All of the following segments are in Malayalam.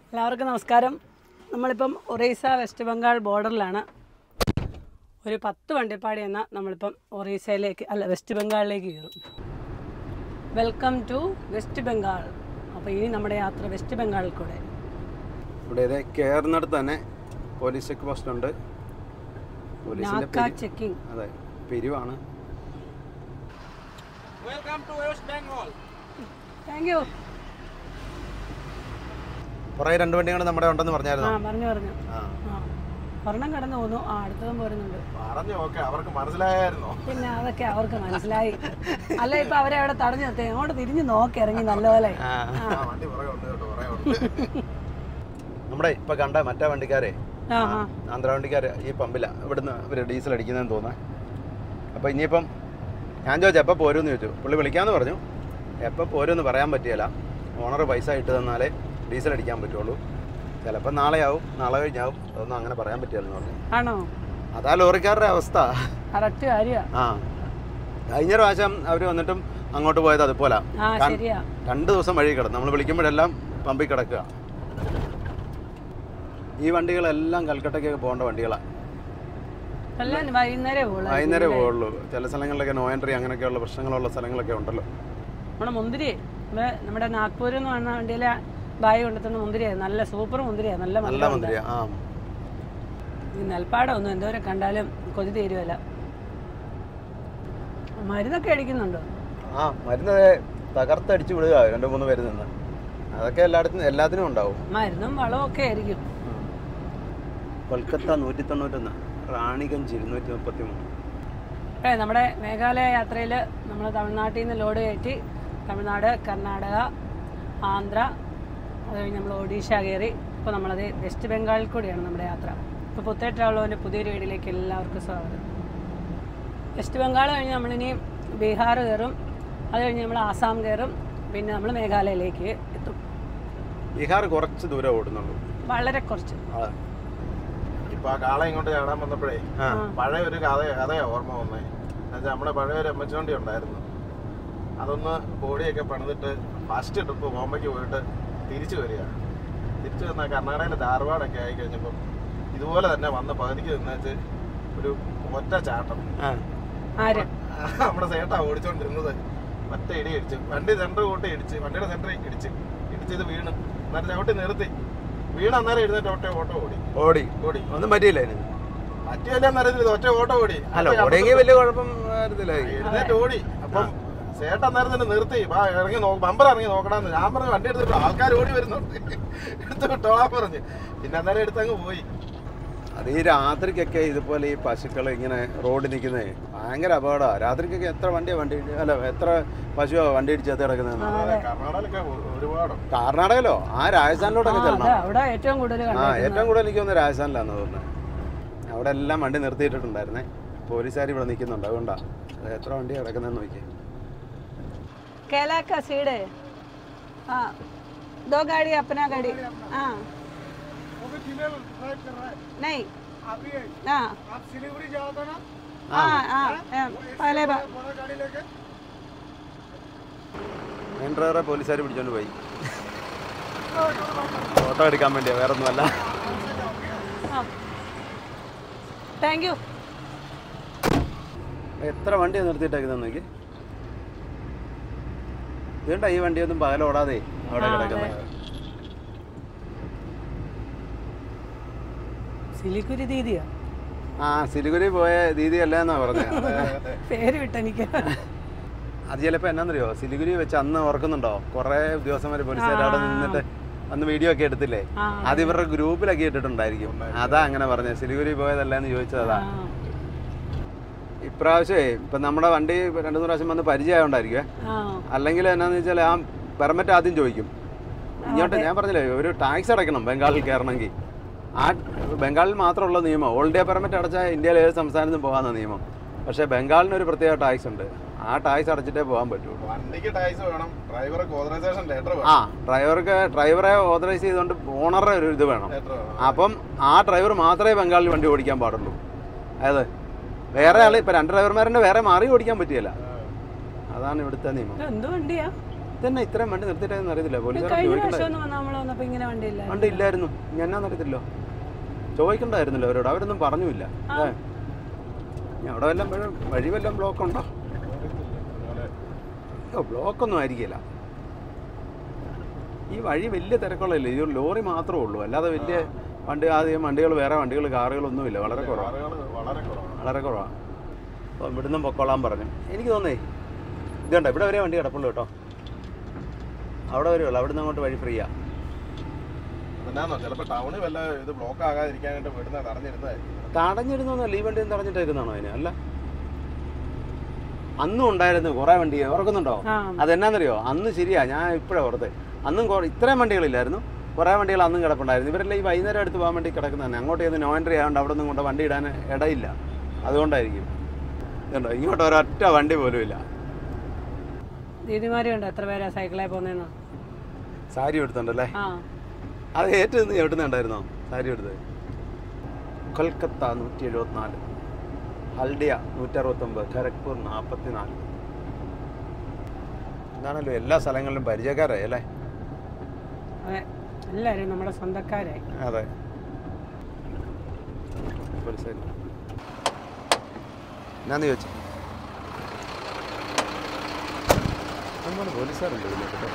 എല്ലാവർക്കും നമസ്കാരം നമ്മളിപ്പം ഒറീസ വെസ്റ്റ് ബംഗാൾ ബോർഡറിലാണ് ഒരു പത്ത് വണ്ടിപ്പാടി എന്ന നമ്മളിപ്പം ഒറീസയിലേക്ക് അല്ല വെസ്റ്റ് ബംഗാളിലേക്ക് കയറും വെൽക്കം ടു വെസ്റ്റ് ബംഗാൾ അപ്പോൾ ഇനി നമ്മുടെ യാത്ര വെസ്റ്റ് ബംഗാളിൽ കൂടെ ഇവിടെ ഇതേ കയറുന്നിടത്ത് തന്നെ പോലീസ് ചെക്ക് പോസ്റ്റ് ഉണ്ട് പോലീസിന്റെ നാക്ക പിരി- ചെക്കിംഗ് അതെ പിരിവാണ് താങ്ക് യു കുറേ രണ്ട് വണ്ടികൾ നമ്മുടെ ഉണ്ടെന്ന് ആ പറഞ്ഞായിരുന്നു പറഞ്ഞു പറഞ്ഞു ആ ആ ഒരെണ്ണം കടന്നു പോന്നു ആ അടുത്തതും പോരുന്നുണ്ട് പറഞ്ഞു ഓക്കെ അവർക്ക് മനസ്സിലായായിരുന്നോ പിന്നെ അതൊക്കെ അവർക്ക് മനസ്സിലായി അല്ല ഇപ്പൊ അവരെ അവിടെ തടഞ്ഞു നിർത്തി അങ്ങോട്ട് തിരിഞ്ഞു നോക്കി ഇറങ്ങി നല്ലപോലെ ആ. ആ വണ്ടി പുറകെ ഉണ്ട് കേട്ടോ പുറകെ ഉണ്ട് നമ്മുടെ ഇപ്പൊ കണ്ട മറ്റേ വണ്ടിക്കാരെ ആ ആ ആന്ധ്ര വണ്ടിക്കാര് ഈ പമ്പില ഇവിടുന്ന് ഇവര് ഡീസൽ അടിക്കുന്നതെന്ന് തോന്നുന്നത് അപ്പോൾ ഇനിയിപ്പം ഞാൻ ചോദിച്ചു എപ്പോൾ പോരുമെന്ന് ചോദിച്ചു പുള്ളി വിളിക്കാമെന്ന് പറഞ്ഞു എപ്പോൾ പോരുമെന്ന് പറയാൻ പറ്റിയല്ല ഓണർ പൈസ ഇട്ട് തന്നാലേ ഡീസൽ അടിക്കാൻ പറ്റുള്ളൂ ചിലപ്പോൾ നാളെയാവും നാളെ കഴിഞ്ഞാവും അതൊന്നും അങ്ങനെ പറയാൻ പറ്റില്ലെന്ന് പറഞ്ഞു ആണോ അതാ ലോറിക്കാരുടെ അവസ്ഥ കറക്റ്റ് കാര്യ ആ കഴിഞ്ഞ പ്രാവശ്യം അവർ വന്നിട്ടും അങ്ങോട്ട് പോയത് അതുപോലെ ആ ശരിയാ രണ്ട് ദിവസം വഴി കിടന്നു നമ്മൾ വിളിക്കുമ്പോഴെല്ലാം പമ്പിൽ കിടക്കുക ഈ വണ്ടികളെല്ലാം കൽക്കട്ടയ്ക്കൊക്കെ പോകേണ്ട വണ്ടികളാണ് എല്ലാം വൈകുന്നേരം പോകുള്ളൂ വൈകുന്നേരം പോവുള്ളൂ ചില സ്ഥലങ്ങളിലൊക്കെ നോ എൻട്രി അങ്ങനെയൊക്കെയുള്ള പ്രശ്നങ്ങളുള്ള സ്ഥലങ്ങളൊക്കെ ഉണ്ടല്ലോ നമ്മുടെ മുന്തിരി നമ്മുടെ നമ്മുടെ നാഗ്പൂർ എന്ന് പറഞ്ഞ വണ്ടിയിലെ ബായി കൊണ്ടെത്തുന്ന മുന്തിരിയാണ് നല്ല സൂപ്പർ മുന്തിരിയാണ് നല്ല നല്ല മധുരമുണ്ട്. മന്ത്രിയാ ആ ഈ നെൽപ്പാടമൊന്നും എന്തോരം കണ്ടാലും കൊതി തീരുവല്ല മരുന്നൊക്കെ അടിക്കുന്നുണ്ടോ ആ മരുന്ന് തകർത്തടിച്ചു വിടുക രണ്ട് മൂന്ന് പേര് നിന്ന് അതൊക്കെ എല്ലായിടത്തും എല്ലാത്തിനും ഉണ്ടാവും മരുന്നും വളവും ഒക്കെ ആയിരിക്കും കൊൽക്കത്ത നൂറ്റി തൊണ്ണൂറ്റൊന്ന് റാണിഗഞ്ച് ഇരുന്നൂറ്റി മുപ്പത്തി മൂന്ന് ഏ നമ്മുടെ മേഘാലയ യാത്രയിൽ നമ്മൾ തമിഴ്നാട്ടിൽ നിന്ന് ലോഡ് കയറ്റി തമിഴ്നാട് കർണാടക ആന്ധ്ര അത് കഴിഞ്ഞ് നമ്മൾ ഒഡീഷ കയറി ഇപ്പോൾ നമ്മളത് വെസ്റ്റ് ബംഗാളിൽ കൂടിയാണ് നമ്മുടെ യാത്ര ഇപ്പോൾ പുത്തേ ട്രാവലോൻ്റെ പുതിയൊരു വീഡിയോയിലേക്ക് എല്ലാവർക്കും സ്വാഗതം വെസ്റ്റ് ബംഗാൾ കഴിഞ്ഞ് നമ്മളിനി ബീഹാർ കയറും അത് കഴിഞ്ഞ് നമ്മൾ ആസാം കയറും പിന്നെ നമ്മൾ മേഘാലയയിലേക്ക് എത്തും ബീഹാർ കുറച്ച് ദൂരം ഓടുന്നുള്ളൂ വളരെ കുറച്ച് ആ. ഇപ്പൊ ആ കാള ഇങ്ങോട്ട് ചാടാൻ വന്നപ്പോഴേ ആ. പഴയ ഒരു കഥ കഥയാ ഓർമ്മ വന്നേ എന്നുവെച്ചാൽ നമ്മുടെ പഴയ ഒരു എമ്മച്ചോണ്ടി ഉണ്ടായിരുന്നു അതൊന്ന് ബോഡിയൊക്കെ പണിതിട്ട് ഫസ്റ്റ് ട്രിപ്പ് ബോംബെക്ക് പോയിട്ട് തിരിച്ചു വരിക തിരിച്ചു വന്ന കർണാടകയിലെ ധാർവാടൊക്കെ ആയി കഴിഞ്ഞപ്പം ഇതുപോലെ തന്നെ വന്ന പകുതിക്ക് നിന്നേച്ച് ഒരു ഒറ്റ ചാട്ടം ആ. ആര് നമ്മുടെ സേട്ടാ ഓടിച്ചോണ്ടിരുന്നത് ഒറ്റ ഇടി ഇടിച്ച് വണ്ടി സെന്റർ കൂട്ടി ഇടിച്ച് വണ്ടിയുടെ സെന്റർ ഇടിച്ച് ഇടിച്ചത് വീണ് എന്നിട്ട് ചവിട്ടി നിർത്തി വീണ് അന്നേരം എഴുന്നേറ്റ് ഒറ്റ ഓട്ടോ ഓടി ഓടി ഓടി ഒന്നും പറ്റിയില്ല ഇതിന് പറ്റിയല്ലെന്ന് അറിയത്തില്ല ഒറ്റ ഓട്ടോ ഓടി അല്ല അപ്പൊ ഓടിയെങ്കിൽ വലിയ കുഴപ്പം വരത്തില്ല എഴുന്നേറ്റ് ഓടി അപ്പം ചേട്ടൻ അന്നേരം തന്നെ നിർത്തി വാ ഇറങ്ങി നോ ബമ്പർ ഇറങ്ങി നോക്കണമെന്ന് ഞാൻ പറഞ്ഞു വണ്ടി എടുത്തിട്ട് ആൾക്കാർ ഓടി വരുന്നുണ്ട് എടുത്ത് വിട്ടോളാൻ പറഞ്ഞു പിന്നെ അന്നേരം എടുത്തങ്ങ് പോയി അത് ഈ രാത്രിക്കൊക്കെ ഇതുപോലെ ഈ പശുക്കൾ ഇങ്ങനെ റോഡിൽ നിൽക്കുന്നത് ഭയങ്കര അപകടമാണ് രാത്രിക്കൊക്കെ എത്ര വണ്ടിയാണ് വണ്ടി ഇടി- അല്ല എത്ര പശുവാണ് വണ്ടി ഇടിച്ച് എത്തി കിടക്കുന്നത് കർണാടകയിലൊക്കെ ഒ- ഒരുപാടുണ്ട് കർണാടകയിലോ ആ രാജസ്ഥാനിലോട്ടൊക്കെ ആ, ചെല്ലണം അതെ, അവിടെ ഏറ്റവും കൂടുതൽ ആ കണ്ടു ഏറ്റവും കൂടുതൽ എനിക്ക് തോന്നുന്നത് രാജസ്ഥാനിലാന്ന് തോന്നുന്നത് അവിടെ എല്ലാം വണ്ടി നിർത്തിയിട്ടിട്ടുണ്ടായിരുന്നേ പോലീസുകാർ ഇവിടെ നിൽക്കുന്നുണ്ട് അതുകൊണ്ടാ അത് എത്ര വണ്ടിയാണ് കിടക്കുന്നതെന്ന് നോക്കി केला का सीड है हाँ दो गाड़ी अपना गाड़ी हाँ नहीं हाँ हाँ हाँ हाँ, पहले बा- മെയിൻ ഡ്രൈവറെ പോലീസുകാർ പിടിച്ചോണ്ട് പോയി ഫോട്ടോ എടുക്കാൻ വേണ്ടിയാ വേറെ ഒന്നുമല്ല हाँ थैंक यू എത്ര വണ്ടിയാണ് നിർത്തിയിട്ടേക്കുന്നത് നോക്കി ഇതുകൊണ്ടാ ഈ വണ്ടിയൊന്നും പകലോടാതെ അവിടെ ആ, കിടക്കുന്നത് സിലിക്കുരി ദീദിയാ ആ സിലിഗുരി പോയ ദീദി അല്ല എന്നാ പറഞ്ഞത് പേര് വിട്ടെനിക്ക് അത് ചിലപ്പോൾ എന്നാന്നറിയോ സിലിഗുരി വെച്ച് അന്ന് ഓർക്കുന്നുണ്ടോ കുറേ ഉദ്യോഗസ്ഥന്മാർ പോലീസുകാർ അവിടെ നിന്നിട്ട് അന്ന് വീഡിയോ ഒക്കെ എടുത്തില്ലേ ആ അത് ഇവരുടെ ഗ്രൂപ്പിലൊക്കെ ഇട്ടിട്ടുണ്ടായിരിക്കും അതാ അങ്ങനെ പറഞ്ഞത് സിലിഗുരി പോയതല്ല എന്ന് ചോദിച്ചത് അതാ ആ, ഇപ്രാവശ്യമേ ഇപ്പം നമ്മുടെ വണ്ടി രണ്ടു മൂന്ന് പ്രാവശ്യം വന്ന് പരിചയമായോണ്ടായിരിക്കുവേ ആ അല്ലെങ്കിൽ എന്നാന്ന് വെച്ചാൽ ആ പെർമിറ്റ് ആദ്യം ചോദിക്കും ഇങ്ങോട്ട് ഞാൻ പറഞ്ഞില്ലേ ഒരു ടാക്സ് അടയ്ക്കണം ബംഗാളിൽ കയറണമെങ്കിൽ ആ ബംഗാളിൽ മാത്രമുള്ള നിയമം ഓൾ ഇന്ത്യ പെർമിറ്റ് അടച്ചാൽ ഇന്ത്യയിൽ ഏത് സംസ്ഥാനത്തും പോകാമെന്ന നിയമം പക്ഷേ ബംഗാളിന് ഒരു പ്രത്യേക ടാക്സ് ഉണ്ട് ആ ടാക്സ് അടച്ചിട്ടേ പോകാൻ പറ്റുള്ളൂ വണ്ടിക്ക് ടാക്സ് വേണം ഡ്രൈവർക്ക് ഓതറൈസേഷൻ ലെറ്റർ ആ വേണം ഡ്രൈവർക്ക് ഡ്രൈവറെ ഓതറൈസ് ചെയ്തുകൊണ്ട് ഓണറുടെ ഒരു ഇത് വേണം ലെറ്റർ വേണം അപ്പം ആ ഡ്രൈവർ മാത്രമേ ബംഗാളിൽ വണ്ടി ഓടിക്കാൻ പാടുള്ളൂ അതായത് വേറെ ആൾ ഇപ്പം രണ്ട് ഡ്രൈവർമാരുടെ വേറെ മാറി ഓടിക്കാൻ പറ്റിയല്ല അതാണ് ഇവിടുത്തെ നിയമം ഇത് എന്ത് വണ്ടിയാ ഇതന്നെ ഇത്രയും വണ്ടി നിർത്തിയിട്ടാന്ന് അറിയത്തില്ല പോലീസുകാർ കഴിഞ്ഞ ചോദിക്കണ്ട പ്രാവശ്യം ഒന്ന് നമ്മൾ വന്നപ്പോ ഇങ്ങനെ വണ്ടിയില്ല വണ്ടി ഇല്ലായിരുന്നു ഞാനാന്നറിയത്തില്ലോ ചോദിക്കണ്ടായിരുന്നല്ലോ അവരോട് അവരൊന്നും പറഞ്ഞുമില്ല ആ. ഏ. ഇനി അവിടെ വല്ലതും വഴി- വഴി വല്ലതും ബ്ലോക്ക് ഉണ്ടോ ഓ ബ്ലോക്കൊന്നും ആയിരിക്കില്ല ഈ വഴി വലിയ തിരക്കുള്ളതല്ലേ ഈ ഒരു ലോറി മാത്രമേ ഉള്ളൂ അല്ലാതെ വലിയ വണ്ടി ആദ്യം വണ്ടികൾ വേറെ വണ്ടികൾ കാറുകളൊന്നുമില്ല വളരെ കുറവാണ് കാറുകള് വളരെ കുറവാണ് വളരെ കുറവാണ് അപ്പോൾ ഇവിടുന്ന് പൊക്കോളാൻ പറഞ്ഞു എനിക്ക് തോന്നേ ഇതുണ്ട് ഇവിടെ വരെ വണ്ടി കിടപ്പുള്ളൂ കേട്ടോ അവിടെ വരെയുള്ളൂ അവിടുന്ന് അങ്ങോട്ട് വഴി ഫ്രീയാ എന്നാന്നോ ചിലപ്പോ ടൗണിൽ വല്ല ഇത് ബ്ലോക്ക് ആകാതിരിക്കാനായിട്ട് വിടുന്ന തടഞ്ഞിരുന്നതായിരിക്കും തടഞ്ഞിരുന്നൊന്നല്ല ഈ വണ്ടി തടഞ്ഞിട്ടായിരുന്നാണോ അതിന് അല്ല അന്നും ഉണ്ടായിരുന്നു കുറേ വണ്ടി ഓർക്കുന്നുണ്ടോ ആ അതെന്നാന്നറിയോ അന്ന് ശരിയാ ഞാൻ ഇപ്പോഴാണ് ഓർത്ത് അന്നും കുറേ ഇത്രയും വണ്ടികളില്ലായിരുന്നു കുറേ വണ്ടികൾ അന്നും കിടപ്പുണ്ടായിരുന്നു ഇവരെല്ലാം ഈ വൈകുന്നേരം അടുത്ത് പോകാൻ വേണ്ടി കിടക്കുന്നതന്നെ അങ്ങോട്ട് ചെന്ന് നോ എൻട്രി ആയതുകൊണ്ട് അവിടെ നിന്നും കൊണ്ട് വണ്ടി ഇടാൻ ഇടയില്ല അതുകൊണ്ടായിരിക്കും ഇതുണ്ടോ ഇങ്ങോട്ട് ഒരൊറ്റ വണ്ടി പോലും ഇല്ല ദീദിമാരി ഉണ്ട് എത്ര പേരാ സൈക്കിളായി പോകുന്നതെന്ന് സാരി എടുത്തുണ്ടല്ലേ ആ അത് ഏറ്റവും നിന്ന് എവിടുന്നുണ്ടായിരുന്നോ സാരി എടുത്തത് കൊൽക്കത്ത നൂറ്റി എഴുപത്തിനാല് ഹൽഡിയ നൂറ്ററുപത്തൊമ്പത് ഖരഗ്പൂർ നാൽപ്പത്തിനാല് എന്താണല്ലോ എല്ലാ സ്ഥലങ്ങളിലും പരിചയക്കാരായി അല്ലേ അതെ എല്ലാവരും നമ്മുടെ സ്വന്തക്കാരായി അതെ പോലീസുകാർ എന്നാന്ന് ചോദിച്ചു ഒരുപാട് പോലീസുകാരുണ്ട് ഇതില് കേട്ടോ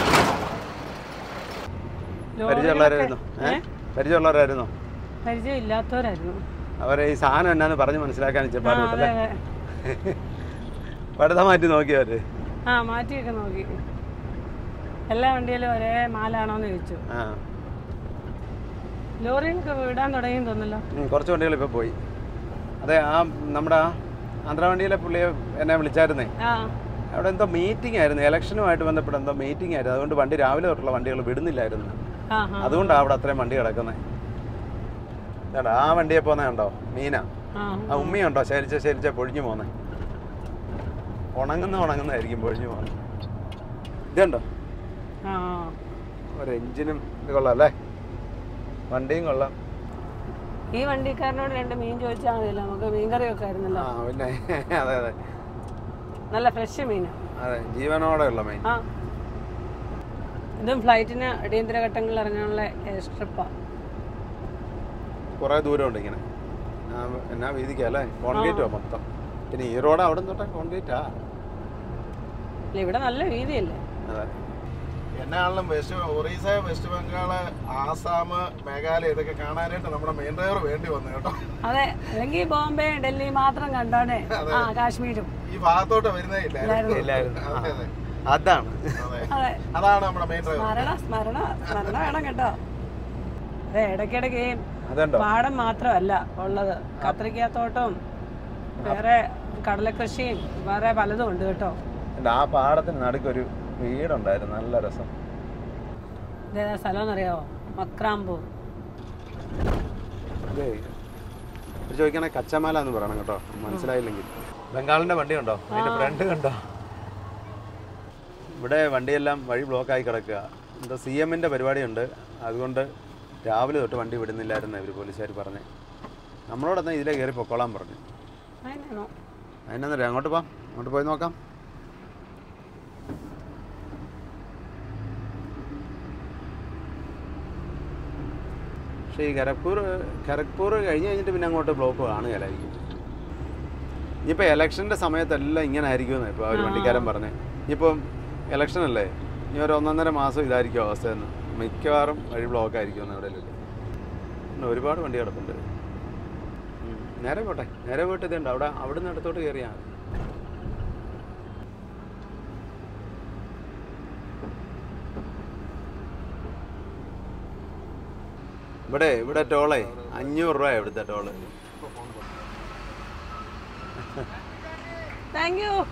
പരിചയമുള്ളവരായിരുന്നോ ഏ? ഏ പരിചയമുള്ളവരായിരുന്നോ പരിചയം ഇല്ലാത്തവരായിരുന്നു അവരെ ഈ സാധനം എന്നാന്ന് പറഞ്ഞ് മനസ്സിലാക്കാൻ ആ ചെപ്പാട് അതെ വിട്ടല്ലേ അതെ പഠിത്തം മാറ്റി നോക്കിയവര് ആ മാറ്റിയൊക്കെ നോക്കി എല്ലാ വണ്ടിയിലും ഒരേ മാലാണോന്ന് ചോദിച്ചു ആ ലോറിയൊക്കെ വിടാൻ തുടങ്ങി തോന്നല്ലോ ഉം, കുറച്ച് വണ്ടികൾ ഇപ്പോൾ പോയി അതെ ആ നമ്മുടെ ആ ആന്ധ്ര വണ്ടിയിലെ പുള്ളിയെ എന്നെ വിളിച്ചായിരുന്നേ ആ അവിടെ എന്തോ മീറ്റിംഗ് ആയിരുന്നു ഇലക്ഷനുമായിട്ട് ബന്ധപ്പെട്ട് എന്തോ മീറ്റിംഗ് ആയിരുന്നു അതുകൊണ്ട് വണ്ടി രാവിലെ തൊട്ടുള്ള വണ്ടികൾ വിടുന്നില്ലായിരുന്നു ആ ആ അതുകൊണ്ടാണ് അവിടെ അത്രയും വണ്ടി കിടക്കുന്നത് ഇതാണ്ടാ ആ വണ്ടിയെ പോന്നെ കണ്ടോ മീന ആ ആ ഉമ്മയുണ്ടോ ശരിച്ച ശരിച്ച പൊഴിഞ്ഞു പോന്നെ ഉണങ്ങുന്ന ഉണങ്ങുന്നതായിരിക്കും പൊഴിഞ്ഞു പോകുന്നത് ഇതുണ്ടോ ആ ഒരു എഞ്ചിനും ഇത് കൊള്ളാം അല്ലേ വണ്ടിയും കൊള്ളാം ഈ വണ്ടിക്കാരനോട് രണ്ട് മീൻ ചോദിച്ചാൽ മതിയല്ലോ നമുക്ക് മീൻ കറിയൊക്കെ ആയിരുന്നല്ലോ ആ പിന്നെ അതെ അതെ നല്ല ഫ്രഷ് മീൻ അതെ ജീവനോടെ ഉള്ള മെയിൻ ആ ഇതും ഫ്ലൈറ്റിന് അടിയന്തര ഘട്ടങ്ങളിൽ ഇറങ്ങാനുള്ള സ്ട്രിപ്പാണ് കുറേ ദൂരമുണ്ട് ഇങ്ങനെ ആ, എന്നാ വീതിക്കാ അല്ലേ കോൺക്രീറ്റോ മൊത്തം പിന്നെ ഈ റോഡ് അവിടെ തൊട്ടാ കോൺക്രീറ്റാ ഇവിടെ നല്ല വീതിയല്ലേ അതെ എന്നാണെങ്കിലും വെസ്റ്റ് ഒറീസ വെസ്റ്റ് ബംഗാള് ആസാം മേഘാലയ ഇതൊക്കെ കാണാനായിട്ട് നമ്മുടെ മെയിൻ ഡ്രൈവർ വേണ്ടി വന്നു കേട്ടോ അതെ അല്ലെങ്കിൽ ബോംബെ ഡൽഹി മാത്രം കണ്ടോനെ ആ കാശ്മീരും ഈ ഭാഗത്തോട്ട് വരുന്നേ ഇല്ലായിരുന്നു ഇല്ലായിരുന്നു ആ, അതെ, അതെ. അതാണ് അതെ. അതെ അതാണ് നമ്മുടെ മെയിൻ ഡ്രൈവർ സ്മരണ സ്മരണ സ്മരണ വേണം കേട്ടോ അതെ ഇടയ്ക്കിടയ്ക്ക് ഈ അതുണ്ടോ പാടം മാത്രമല്ല ഉള്ളത് കത്രിക്കാത്തോട്ടവും വേറെ കടലക്കൃഷിയും വേറെ പലതും ഉണ്ട് കേട്ടോ ഉണ്ട്. ആ പാടത്തിന് നടുക്കൊരു വീടുണ്ടായിരുന്നു നല്ല രസം ഇതേതാ സ്ഥലം എന്നറിയാവോ മക്രാംപൂർ അതെ ഇത് ചോദിക്കണേ കച്ചമാല എന്ന് പറയണം കേട്ടോ മനസ്സിലായില്ലെങ്കിൽ ബംഗാളിന്റെ വണ്ടി ഉണ്ടോ അതിന്റെ ഫ്രണ്ട് കണ്ടോ ഇവിടെ വണ്ടിയെല്ലാം വഴി ബ്ലോക്കായി കിടക്കുക എന്താ സി എമ്മിൻ്റെ പരിപാടിയുണ്ട് അതുകൊണ്ട് രാവിലെ തൊട്ട് വണ്ടി വിടുന്നില്ലായിരുന്നു ഇവർ പോലീസുകാർ പറഞ്ഞ് നമ്മളോടൊന്നും ഇതിലെ കയറി പൊക്കോളാൻ പറഞ്ഞു അതിനാണോ അതിനെന്നറിയാം അങ്ങോട്ട് പോവാം അങ്ങോട്ട് പോയി നോക്കാം പക്ഷേ ഈ ഖരഗ്പൂർ ഖരഗ്പൂർ കഴിഞ്ഞ് കഴിഞ്ഞിട്ട് പിന്നെ അങ്ങോട്ട് ബ്ലോക്ക് കാണുകയില്ലായിരിക്കും ഇനിയിപ്പോൾ ഇലക്ഷൻ്റെ സമയത്തെല്ലാം ഇങ്ങനെ ആയിരിക്കുമെന്ന് ഇപ്പോൾ അവർ വണ്ടിക്കാരൻ പറഞ്ഞേ ഇനിയിപ്പം ഇലക്ഷൻ അല്ലേ ഇനി ഒരു ഒന്നൊന്നര മാസം ഇതായിരിക്കും അവസ്ഥയെന്ന് മിക്കവാറും വഴി ബ്ലോക്ക് ആയിരിക്കുമെന്ന് എവിടെയെങ്കിലും ഒരുപാട് വണ്ടി കിടപ്പുണ്ട് ഉം. നേരെ പോട്ടെ നേരെ പോയിട്ട് ഇതുണ്ട് അവിടെ അവിടുന്ന് അടുത്തോട്ട് കയറിയാൽ മതി ഇവിടെ ഇവിടെ ടോളേ അഞ്ഞൂറ് രൂപ ഇവിടുത്തെ ടോള് താങ്ക് യു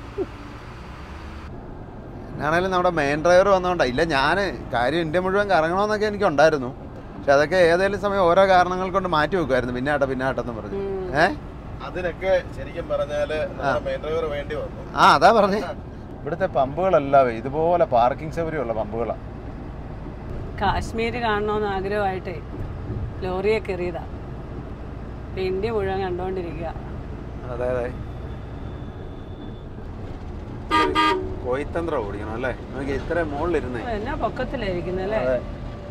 ഞാനായാലും നമ്മുടെ മെയിൻ ഡ്രൈവർ വന്നോണ്ടാ ഇല്ല ഞാൻ കാര്യം ഇന്ത്യ മുഴുവൻ കറങ്ങണമെന്നൊക്കെ എനിക്കുണ്ടായിരുന്നു പക്ഷെ അതൊക്കെ ഏതെങ്കിലും സമയം ഓരോ കാരണങ്ങൾ കൊണ്ട് മാറ്റി വെക്കുമായിരുന്നു പിന്നാട്ട പിന്നാട്ടെന്ന് പറഞ്ഞു ഏ അതിനൊക്കെ ശരിക്കും പറഞ്ഞാല് നമ്മുടെ മെയിൻ ഡ്രൈവർ വേണ്ടി വന്നു ആ അതാ പറഞ്ഞേ ഇവിടുത്തെ പമ്പുകളെല്ലാം ഇതുപോലെ പാർക്കിംഗ് സൗകര്യമുള്ള പമ്പുകളാണ് കാശ്മീർ കാണണമെന്ന് ആഗ്രഹമായിട്ടേ ലോറിയെ കയറിയതാ ഇപ്പൊ ഇന്ത്യ മുഴുവൻ കണ്ടോണ്ടിരിക്കുക അതെ അതെ കോയിത്തന്ത്രം ഓടിക്കണം അല്ലേ നമുക്ക് ഇത്ര മുകളിലിരുന്നേ എന്നാ പൊക്കത്തിലായിരിക്കുന്നത് അല്ലേ അതെ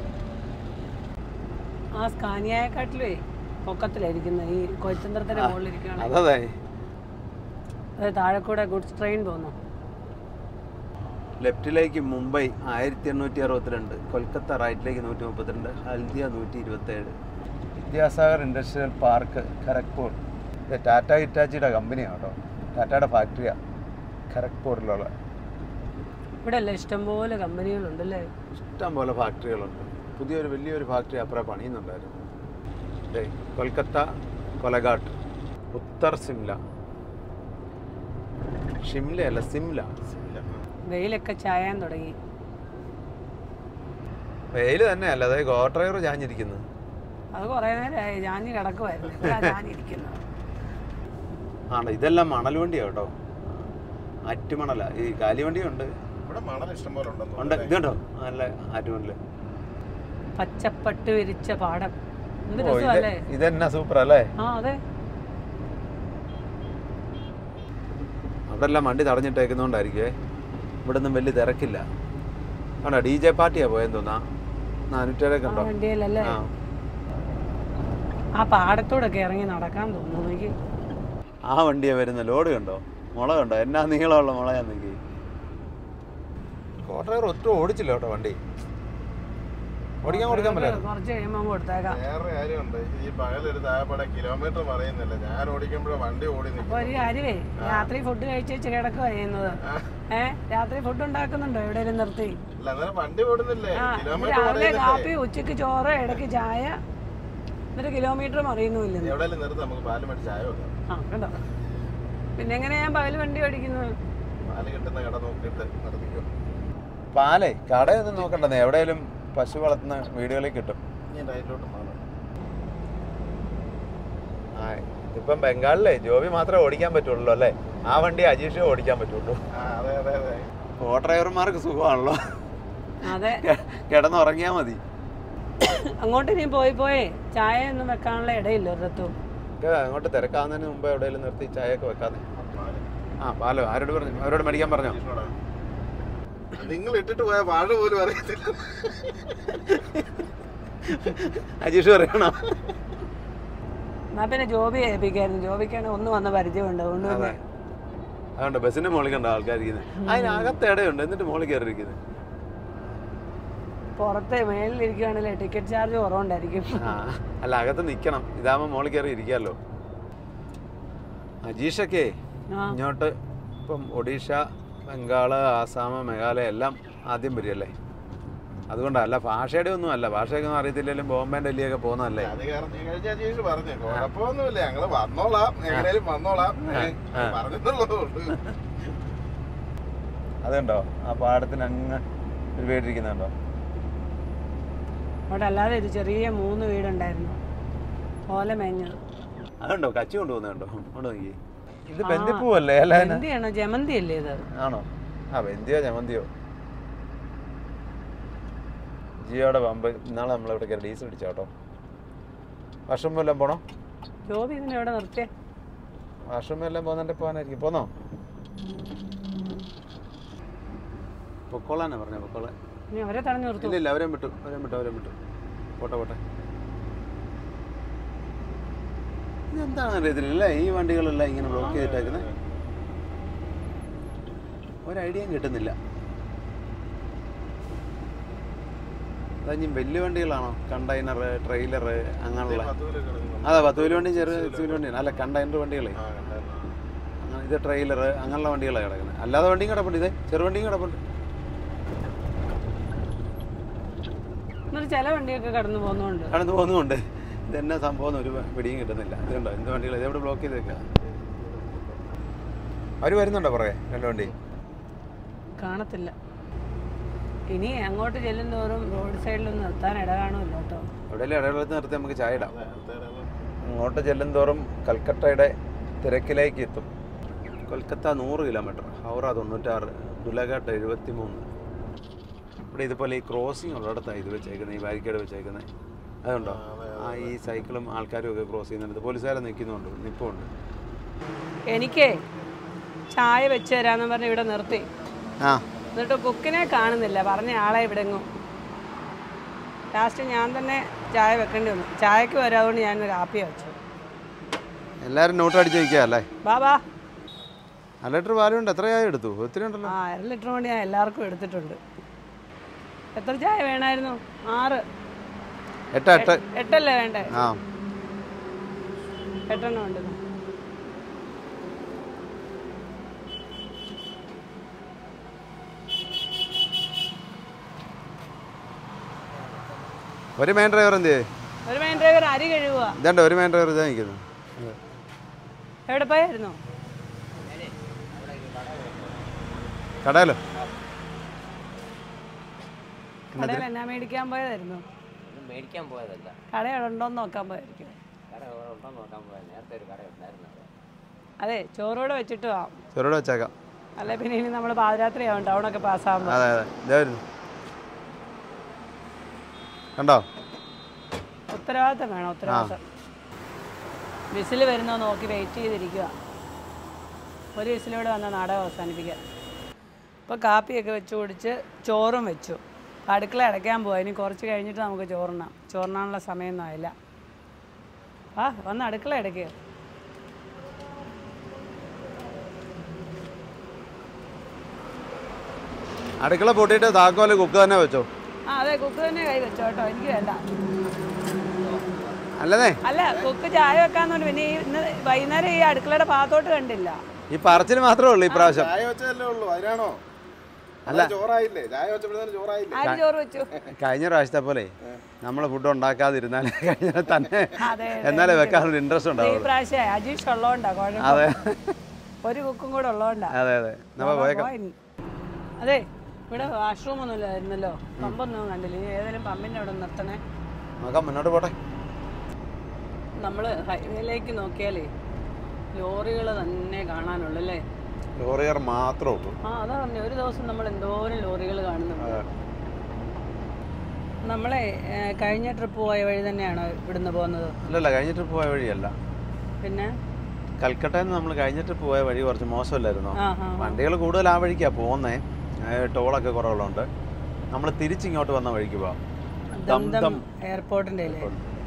ആ സ്കാനിയായെക്കാട്ടിലേ പൊക്കത്തിലായിരിക്കുന്നത് ഈ കൊച്ചന്ത്രത്തിന്റെ മുകളിലിരിക്കുകയാണ് അതെ അത് താഴെ കൂടെ ഗുഡ്സ് ട്രെയിൻ പോകുന്നു ലെഫ്റ്റിലേക്ക് മുംബൈ ആയിരത്തി എണ്ണൂറ്റി അറുപത്തിരണ്ട് കൊൽക്കത്ത റൈറ്റിലേക്ക് നൂറ്റി മുപ്പത്തിരണ്ട് ഹൽദിയ നൂറ്റി ഇരുപത്തേഴ് വിദ്യാസാഗർ ഇൻഡസ്ട്രിയൽ പാർക്ക് ഖരഗ്പൂർ ഇത് ടാറ്റ ഹിറ്റാച്ചിയുടെ കമ്പനിയാണ് കേട്ടോ ടാറ്റയുടെ ഫാക്ടറിയാണ് ഖരഗ്പൂരിലുള്ള ഇവിടെ അല്ലേ ഇഷ്ടംപോലെ കമ്പനികളുണ്ട് അല്ലേ ഇഷ്ടം പോലെ ഫാക്ടറികളുണ്ട് പുതിയൊരു വലിയൊരു ഫാക്ടറി അപ്പുറം പണിയുന്നുണ്ടായിരുന്നു ദേ, കൊൽക്കത്ത കൊലഘാട്ട് ഉത്തർ സിംല ഷിംലയല്ല സിംല ഇല്ല. വെയിലൊക്കെ ചായാൻ തുടങ്ങി വെയിൽ തന്നെയല്ല അതെ ഗോ ഡ്രൈവർ ചാഞ്ഞിരിക്കുന്നത് അത് കുറേ നേരമായി ജാഞ്ഞ് കിടക്കുമായിരുന്നു ഇപ്പോഴാ ജാഞ്ഞിരിക്കുന്നത് ആണ് ഇതെല്ലാം മണൽ വണ്ടിയാ കേട്ടോ ആറ്റുമണല ഈ കാലിവണ്ടിയുണ്ട് ഇവിടെ മണൽ ഇഷ്ടം പോലെ ഉണ്ടെന്ന് ഉണ്ട് തോന്നുന്നു. ഇത് കണ്ടോ നല്ല ആറ്റുമണല് പച്ചപ്പട്ട് വിരിച്ച പാടം എന്ത് ഓ ഇത് രസമല്ലേ ഇതെന്നാ സൂപ്പർ അല്ലേ ആ അതെ അവിടെ എല്ലാം വണ്ടി തടഞ്ഞിട്ടേക്കുന്നോണ്ടായിരിക്കുവേ ഇവിടെ ഒന്നും വലിയ തിരക്കില്ല ആണോ ഡി ജെ പാർട്ടിയാ പോയെന്ന് തോന്നാ നാനൂറ്റേഴൊക്കെ ആ ഉണ്ടോ വണ്ടിയിലല്ലേ ആ ആ പാടത്തോടൊക്കെ ഇറങ്ങി നടക്കാൻ തോന്നുന്നു എനിക്ക് ആ വണ്ടിയാ വരുന്ന ലോഡ് കണ്ടോ മുള കണ്ടോ എന്നാ നീളമുള്ള മുളയാന്നെങ്കിൽ ഡ്രൈവർ ഒറ്റ ഓടിച്ചില്ല കേട്ടോ വണ്ടി ഓടിക്കാൻ കൊടുക്കാൻ പറ്റില്ല കുറച്ച് കഴിയുമ്പോൾ അങ്ങ് കൊടുത്തേക്കാം വേറെ കാര്യമുണ്ട് ഈ പകലൊരു താഴെപ്പടെ കിലോമീറ്റർ പറയുന്നില്ല ഞാൻ ഓടിക്കുമ്പോഴേ വണ്ടി ഓടി അപ്പൊ നിൽക്കും ഒരു കാര്യമേ രാത്രി ഫുഡ് കഴിച്ച് വെച്ച് കിടക്കുക ചെയ്യുന്നത് ഏ രാത്രി ഫുഡ് ഉണ്ടാക്കുന്നുണ്ടോ എവിടെയെങ്കിലും നിർത്തി അല്ല അന്നേരം വണ്ടി ഓടുന്നില്ലേ ആ കിലോമീറ്റർ രാവിലെ കാപ്പി പറയുന്നില്ലേ ഉച്ചക്ക് ചോറ് ഇടയ്ക്ക് ചായ എന്നിട്ട് കിലോമീറ്റർ മറിയുന്നുമില്ലെന്ന് എവിടെയെങ്കിലും നിർത്തി നമുക്ക് പാല് മേടിച്ച് ചായ വെക്കാം ആ കണ്ടോ പിന്നെ എങ്ങനെ ഞാൻ പകല് വണ്ടി ഓടിക്കുന്നത് പാല് കിട്ടുന്ന കട നോക്കിയിട്ട് നിർത്തിക്കോ പാലേ കടയൊന്നും നോക്കണ്ടെന്നേ എവിടെയെങ്കിലും പശു വളർത്തുന്ന വീടുകളിൽ കിട്ടും ഇനി റൈറ്റിലോട്ട് മാറാം ആ ഇതിപ്പം ബംഗാളിലെ ജോബി മാത്രമേ ഓടിക്കാൻ പറ്റുള്ളൂ അല്ലേ ആ വണ്ടി അജീഷേ ഓടിക്കാൻ പറ്റുള്ളൂ ആ അതെ അതെ അതെ കോ ഡ്രൈവർമാർക്ക് സുഖമാണല്ലോ അതെ കിടന്നുറങ്ങിയാൽ മതി അങ്ങോട്ട് ഇനി പോയി പോയി ചായ ഒന്നും വെക്കാനുള്ള ഇടയില്ല ഒരിടത്തും ഒക്കെ അങ്ങോട്ട് തിരക്കാവുന്നതിന് മുമ്പ് എവിടെയെങ്കിലും നിർത്തി ചായയൊക്കെ വെക്കാതെ പാല്. ആ പാലോ ആരോട് പറഞ്ഞു അവരോട് മേടിക്കാൻ പറഞ്ഞോ ഈശ്വരാ. നിങ്ങൾ ഇട്ടിട്ട് പോയ വാഴ പോലും അറിയത്തില്ല അജീഷ് പറയണോ എന്നാ പിന്നെ ജോബി ഏൽപ്പിക്കായിരുന്നു ജോബിക്കാണ് ഒന്ന് വന്ന പരിചയമുണ്ട് അതുകൊണ്ട് അതെ പിന്നെ അതുകൊണ്ട് ബസ്സിന്റെ മുകളിൽ കണ്ട ആൾക്കാരിക്കുന്നത് അതിനകത്ത് ഇടയുണ്ട് എന്നിട്ട് മുകളിൽ കയറിയിരിക്കുന്നത് പുറത്ത് മേളിലിരിക്കുകയാണെങ്കിൽ ടിക്കറ്റ് ചാർജ് കുറവുണ്ടായിരിക്കും ആ അല്ല അകത്ത് നിൽക്കണം ഇതാകുമ്പോൾ മുകളിൽ കയറി ഇരിക്കാമല്ലോ അജീഷൊക്കെ ആ ഇങ്ങോട്ട് ഇപ്പം ഒഡീഷ ബംഗാള് ആസാം മേഘാലയ എല്ലാം ആദ്യം വരികയല്ലേ അതുകൊണ്ടല്ല അല്ല ഭാഷയുടെ ഒന്നും അല്ല ഭാഷയൊക്കെ ഒന്നും അറിയത്തില്ലെങ്കിലും ബോംബെ ഡൽഹിയൊക്കെ പോകുന്നതല്ലേ അത് കാരണം ഈ കഴിഞ്ഞ ചേച്ചി പറഞ്ഞു കുഴപ്പമൊന്നുമില്ല ഞങ്ങള് വന്നോളാം എങ്ങനെയും വന്നോളാം ആ. പറഞ്ഞിട്ടുള്ളതുകൊണ്ട് അതുണ്ടോ ആ പാടത്തിന് അങ്ങ് ഒരു വീടിരിക്കുന്നുണ്ടോ അവിടെ അല്ലാതെ ഒരു ചെറിയ മൂന്ന് വീടുണ്ടായിരുന്നു ഓല മേഞ്ഞത് അതുണ്ടോ കച്ചി കൊണ്ടുപോകുന്നുണ്ടോ അങ്ങോട്ട് നോക്കി ഇത് ബന്ദിപ്പൂവല്ലേ അല്ല എന്തിയാണോ ജമന്തി അല്ലേ ഇത് ആണോ ആ ബന്ദിയോ ചമന്തിയോ ജിയോടെ പമ്പ് ഇന്നാളെ നമ്മളിവിടെ കയറി ഡീസൽ അടിച്ചോ കേട്ടോ വർഷം വല്ലതും പോണോ ജോബി ഇതിനെ എവിടെ നിർത്തിയേ വർഷം വല്ലതും പോകുന്നുണ്ടെ പോകാനായിരിക്കും പോന്നോ പൊക്കോളാനാ പറഞ്ഞ പൊക്കോളാൻ ഇനി അവരെ തടഞ്ഞു നിർത്തും ഇല്ല ഇല്ല അവരെയും വിട്ടു അവരെയും വിട്ടു അവരെയും വിട്ടു പോട്ടെ പോട്ടെ ഇതെന്താണെന്ന് അറിയത്തില്ല ഈ വണ്ടികളെല്ലാം ഇങ്ങനെ ബ്ലോക്ക് ചെയ്തിട്ടേക്കുന്നത് ഒരു ഐഡിയയും കിട്ടുന്നില്ല അതഞ്ഞി വലിയ വണ്ടികളാണോ കണ്ടെയ്നർ ട്രെയിലർ അങ്ങനെയുള്ള പത്തൂര് കിടക്കുന്നു. അതെ പത്ത് വലിയ വണ്ടി ചെറിയ വലിയ വണ്ടിയാണ് അല്ല കണ്ടെയ്നർ വണ്ടികളെ ആ, കണ്ടായിരുന്നു. അങ്ങനെ ഇത് ട്രെയിലർ അങ്ങനെയുള്ള വണ്ടികളാണ് കിടക്കുന്നത് അല്ലാതെ വണ്ടിയും കിടപ്പുണ്ട് ഇതേ ചെറുവണ്ടിയും കിടപ്പുണ്ട് എന്നിട്ട് ചില വണ്ടിയൊക്കെ കടന്നു പോകുന്നുണ്ട് കടന്നു പോകുന്നുമുണ്ട് ഇതെന്നാ സംഭവം ഒരു പിടിയും കിട്ടുന്നില്ല ഇതുണ്ടോ എന്ത് വണ്ടികൾ ഇതെവിടെ ബ്ലോക്ക് ചെയ്തേക്കുക അവർ വരുന്നുണ്ടോ പറയേ രണ്ട് വണ്ടി കാണത്തില്ല ഇനി അങ്ങോട്ട് ചെല്ലും തോറും റോഡ് സൈഡിലൊന്നും നിർത്താൻ ഇട കാണുമല്ലോ കേട്ടോ എവിടെയെങ്കിലും ഇടവേളത്ത് നിർത്തി നമുക്ക് ചായ ഇടാം അതെ, അടുത്തേടത് അങ്ങോട്ട് ചെല്ലും തോറും കൽക്കട്ടയുടെ തിരക്കിലേക്ക് എത്തും കൊൽക്കത്ത നൂറ് കിലോമീറ്റർ ഹൗറ തൊണ്ണൂറ്റാറ് ദുലഘാട്ട് എഴുപത്തി മൂന്ന് ഇവിടെ ഇതുപോലെ ഈ ക്രോസിംഗ് ഉള്ളിടത്താണ് ഇത് വെച്ചേക്കുന്നത് ഈ ബാരിക്കേഡ് വെച്ചേക്കുന്നത് അതുണ്ടോ ആ, അതെ, ആ ഈ സൈക്കിളും ആൾക്കാരും ഒക്കെ ക്രോസ് ചെയ്യുന്നുണ്ട് പോലീസുകാരെ നിൽക്കുന്നുണ്ട് നിൽപ്പുണ്ട് എനിക്ക് ചായ വെച്ച് തരാന്ന് പറഞ്ഞ് ഇവിടെ നിർത്തി ആ എന്നിട്ട് കുക്കിനെ കാണുന്നില്ല പറഞ്ഞ ആളെ ഇവിടെങ്ങും ലാസ്റ്റ് ഞാൻ തന്നെ ചായ വെക്കേണ്ടി വന്നു ചായക്ക് വരാതുകൊണ്ട് ഞാൻ കാപ്പി വെച്ചു എല്ലാവരും നോട്ട് അടിച്ച് വയ്ക്കുക അല്ലേ ബാ ബാ അര ലിറ്റർ പാലുണ്ട് എത്ര ചായ എടുത്തു ഒത്തിരി ഉണ്ടല്ലോ ആ അര ലിറ്റർ കൊണ്ട് ഞാൻ എല്ലാവർക്കും എടുത്തിട്ടുണ്ട് എത്ര ചായ വേണമായിരുന്നു ആറ് എട്ട് എട്ട് എട്ടല്ലേ വേണ്ടേ ആ എട്ടെണ്ണം ഉണ്ട് ഒരു മെയിൻ ഡ്രൈവർ എന്ത് ചെയ്യേ ഒരു മെയിൻ ഡ്രൈവർ അരി കഴുകുക ഇതണ്ട ഒരു മെയിൻ ഡ്രൈവർ ഇതാ നിൽക്കുന്നു എവിടെ പോയായിരുന്നു കടയിലോ കടയിൽ എന്നാ മേടിക്കാൻ പോയതായിരുന്നു ഇത് മേടിക്കാൻ പോയതല്ല കടയുണ്ടോന്ന് നോക്കാൻ പോയായിരിക്കും കട ഇവിടെ ഉണ്ടോ നോക്കാൻ പോയത് നേരത്തെ ഒരു കട ഉണ്ടായിരുന്നു അവിടെ. അതെ ചോറോടെ വെച്ചിട്ട് വാ ചെറുടെ വെച്ചേക്കാം അല്ലെ പിന്നെ ഇനി നമ്മൾ പാതിരാത്രി ആവും ടൗണൊക്കെ പാസ്സാകുമ്പോൾ അതെ അതെ ഇതായിരുന്നു കണ്ടോ ഉത്തരവാദിത്തം വേണം ഉത്തരവാദിത്തം വിസിൽ വരുന്നോ നോക്കി വെയിറ്റ് ചെയ്തിരിക്കുക ഒരു വിസിലൂടെ വന്ന നാടകം അവസാനിപ്പിക്കുക ഇപ്പോൾ കാപ്പിയൊക്കെ വെച്ച് കുടിച്ച് ചോറും വെച്ചു അടുക്കള അടയ്ക്കാൻ പോവാ ഇനി കുറച്ച് കഴിഞ്ഞിട്ട് നമുക്ക് ചോറുണ്ണാം ചോറിനാനുള്ള സമയമൊന്നും ആയില്ല ആ വന്ന് അടുക്കള അടയ്ക്കുക അടുക്കള പൊട്ടിയിട്ട് താക്കോല് കുക്ക് തന്നെ വെച്ചോ ആ അതെ കുക്ക് തന്നെ കൈ വെച്ചോ കേട്ടോ എനിക്ക് വേണ്ട അല്ലതേ അല്ല കുക്ക് ചായ വെക്കാന്ന് പറഞ്ഞു പിന്നെ ഈ ഇന്ന് വൈകുന്നേരം ഈ അടുക്കളയുടെ ഭാഗത്തോട്ട് കണ്ടില്ല ഈ പറച്ചിന് മാത്രമേ ഉള്ളൂ ഇപ്രാവശ്യം ചായ വെച്ചതല്ലേ ഉള്ളൂ അതിനാണോ അല്ല. അത് ചോറായില്ലേ ചായ വെച്ചപ്പോഴത്തേന് ചോറായില്ലേ ആര് ചോറ് വെച്ചു കഴിഞ്ഞ പ്രാവശ്യത്തെ പോലെ നമ്മൾ ഫുഡ് ഉണ്ടാക്കാതിരുന്നാലേ കഴിഞ്ഞ തന്നെ അതെ എന്നാലേ വെക്കാനൊരു ഇൻട്രസ്റ്റ് ഈ ഉണ്ടാവുള്ളൂ പ്രാവശ്യം അജീഷ് ഉള്ളതുകൊണ്ടാ കുഴപ്പം അതെ ഒരു കുക്കും കൂടെ ഉള്ളതുകൊണ്ടാ അതെ അതെ നമ്മ പോയേക്കാം പോയി. അതെ ഇവിടെ വാഷ്റൂം ഒന്നും ഇല്ലായിരുന്നല്ലോ പമ്പൊന്നും കണ്ടില്ല ഇനി ഏതെങ്കിലും പമ്പിന്റെ അവിടെ നിർത്തണേ നോക്കാം മുന്നോട്ട് പോട്ടെ നമ്മൾ ഹൈവേയിലേക്ക് നോക്കിയാലേ ലോറികൾ തന്നെ കാണാനുള്ളൂ അല്ലേ ലോറിയർ മാത്രമേ ഉള്ളൂ ആ അതാ പറഞ്ഞു ഒരു ദിവസം നമ്മൾ എന്തോരം ലോറികൾ കാണുന്നുണ്ട് നമ്മളെ ഏ, കഴിഞ്ഞ ട്രിപ്പ് പോയ വഴി തന്നെയാണോ ഇവിടുന്ന് പോകുന്നത് അല്ലല്ല കഴിഞ്ഞ ട്രിപ്പ് പോയ വഴിയല്ല പിന്നെ കൽക്കട്ടയിൽ നിന്ന് നമ്മൾ കഴിഞ്ഞ ട്രിപ്പ് പോയ വഴി കുറച്ച് മോശമല്ലായിരുന്നോ ആ ആ വണ്ടികൾ കൂടുതൽ ആ വഴിക്കാ പോകുന്നേ ടോളൊക്കെ കുറവുള്ളതുകൊണ്ട് നമ്മൾ തിരിച്ചിങ്ങോട്ട് വന്ന വഴിക്ക് പോവാം ദം ദം ദം എയർപോർട്ടിന്റെ അല്ലേ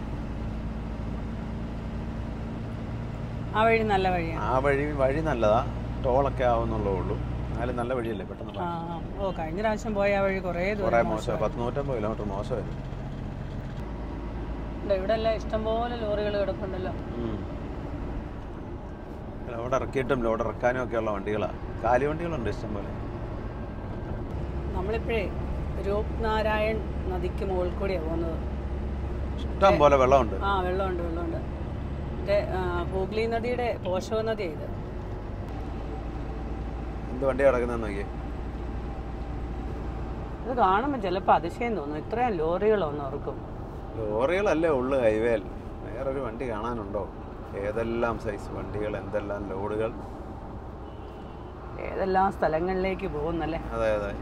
ആ വഴി നല്ല വഴിയാണ് ആ വഴി വഴി നല്ലതാ ടോളൊക്കെ ആവുന്നുള്ളേ ഉള്ളൂ എന്നാലും നല്ല വഴിയല്ലേ പെട്ടെന്ന് ആ പോകാം. ആ. ഓ കഴിഞ്ഞ പ്രാവശ്യം പോയ ആ വഴി കുറേ കുറേ ദൂരം മോശം പത്ത് നൂറ്റമ്പത് കിലോമീറ്റർ മോശമായിരുന്നു ഉണ്ട്. ഇവിടെ എല്ലാം ഇഷ്ടംപോലെ ലോറികൾ കിടപ്പുണ്ടല്ലോ ഉം. ലോഡ് ഇറക്കിയിട്ടും ലോഡ് ഇറക്കാനും ഒക്കെയുള്ള വണ്ടികളാണ് കാലി വണ്ടികളുണ്ട് ഇഷ്ടം പോലെ നമ്മളിപ്പോഴേ രൂപ് നാരായൺ നദിക്ക് മുകളിൽ കൂടിയാണ് പോകുന്നത് ഇഷ്ടം പോലെ വെള്ളമുണ്ട് ആ വെള്ളമുണ്ട് വെള്ളമുണ്ട് മറ്റേ ആ, ഹൂഗ്ലി നദിയുടെ പോഷക നദിയാണ് ഇത് എന്ത് വണ്ടി കിടക്കുന്നതെന്ന് നോക്കിയേ ഇത് കാണുമ്പോൾ ചിലപ്പോൾ അതിശയം തോന്നും ഇത്രയും ലോറികളൊന്നും ഓർക്കും ലോറികളല്ലേ ഉള്ളു ഹൈവേയിൽ വേറൊരു വണ്ടി കാണാനുണ്ടോ ഏതെല്ലാം സൈസ് വണ്ടികൾ എന്തെല്ലാം ലോഡുകൾ ഏതെല്ലാം സ്ഥലങ്ങളിലേക്ക് പോകുന്നല്ലേ അതെ അതെ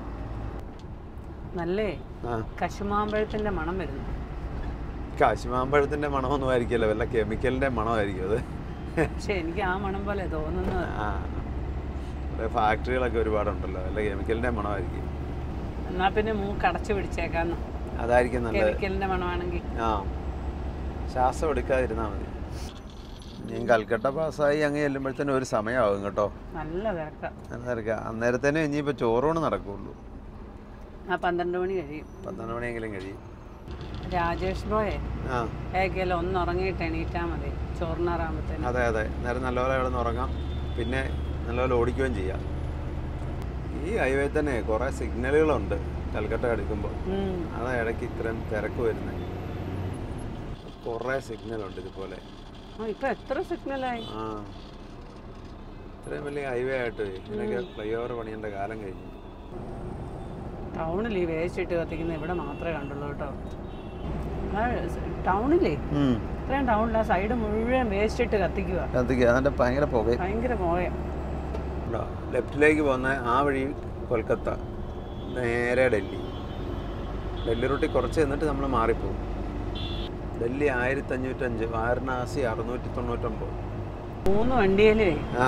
നല്ലേ ആ കശുമാമ്പഴത്തിൻ്റെ മണം വരുന്നു കാശിമാമ്പഴത്തിൻ്റെ മണമൊന്നും ആയിരിക്കില്ല വല്ല കെമിക്കലിൻ്റെ മണമായിരിക്കും അത് പക്ഷെ എനിക്ക് ആ മണം പോലെ തോന്നുന്നത് ആ ഇവിടെ ഫാക്ടറികളൊക്കെ ഒരുപാടുണ്ടല്ലോ വല്ല കെമിക്കലിൻ്റെ മണമായിരിക്കും എന്നാ പിന്നെ മൂക്ക് അടച്ചു പിടിച്ചേക്കാന്ന് അതായിരിക്കും നല്ലത് കെമിക്കലിന്റെ മണമാണെങ്കിൽ ആ ശ്വാസം എടുക്കാതിരുന്നാൽ മതി ഞാൻ കൽക്കട്ട പാസ്സായി അങ്ങ് ചെല്ലുമ്പോഴത്തേനും ഒരു സമയമാകും കേട്ടോ നല്ല തിരക്ക തിരക്കാം അന്നേരത്തേനും ഇനിയിപ്പോൾ ചോറൂണ് നടക്കുള്ളൂ ആ പന്ത്രണ്ട് മണി കഴിയും പന്ത്രണ്ട് മണിയെങ്കിലും കഴിയും രാജേഷ് ബോയെ ആ ഏകല്ലോ ഒന്ന് ഉറങ്ങിയിട്ട് എണീറ്റാ മതി ചോറിനാറാകുമ്പത്തേനും അതെ അതെ നേരം നല്ലപോലെ കിടന്ന് ഉറങ്ങാം പിന്നെ നല്ലപോലെ ഓടിക്കുകയും ചെയ്യാം ഈ ഹൈവേ തന്നെ കുറേ സിഗ്നലുകളുണ്ട് കൽക്കട്ട എടുക്കുമ്പോൾ ഉം. അതാ ഇടയ്ക്ക് ഇത്രയും തിരക്ക് വരുന്നത് കുറേ സിഗ്നലുണ്ട് ഇതുപോലെ ആ ഇപ്പൊ എത്ര സിഗ്നലായി ആ ഇത്രയും വലിയ ഹൈവേ ആയിട്ട് ഇതിനൊക്കെ ഫ്ലൈ ഓവർ പണിയേണ്ട കാലം കഴിഞ്ഞു ടൗണിൽ ഈ വേസ്റ്റ് ഇട്ട് കത്തിക്കുന്ന ഇവിടെ മാത്രമേ കണ്ടുള്ളൂ കേട്ടോ ആ, ടൗണിലേ ഇത്രയും ടൗണിൽ ആ സൈഡ് മുഴുവൻ വേസ്റ്റ് ഇട്ട് കത്തിക്കുക കത്തിക്കുക അതിൻ്റെ ഭയങ്കര പുകയും ഭയങ്കര മോയം ലെഫ്റ്റിലേക്ക് പോകുന്ന ആ വഴി കൊൽക്കത്ത നേരെ ഡൽഹി ഡൽഹി റൂട്ടിൽ കുറച്ച് എന്നിട്ട് നമ്മൾ മാറിപ്പോകും ഡൽഹി ആയിരത്തി അഞ്ഞൂറ്റഞ്ച് വാരണാസി അറുന്നൂറ്റി തൊണ്ണൂറ്റൊമ്പത് മൂന്ന് വണ്ടിയിലേ ആ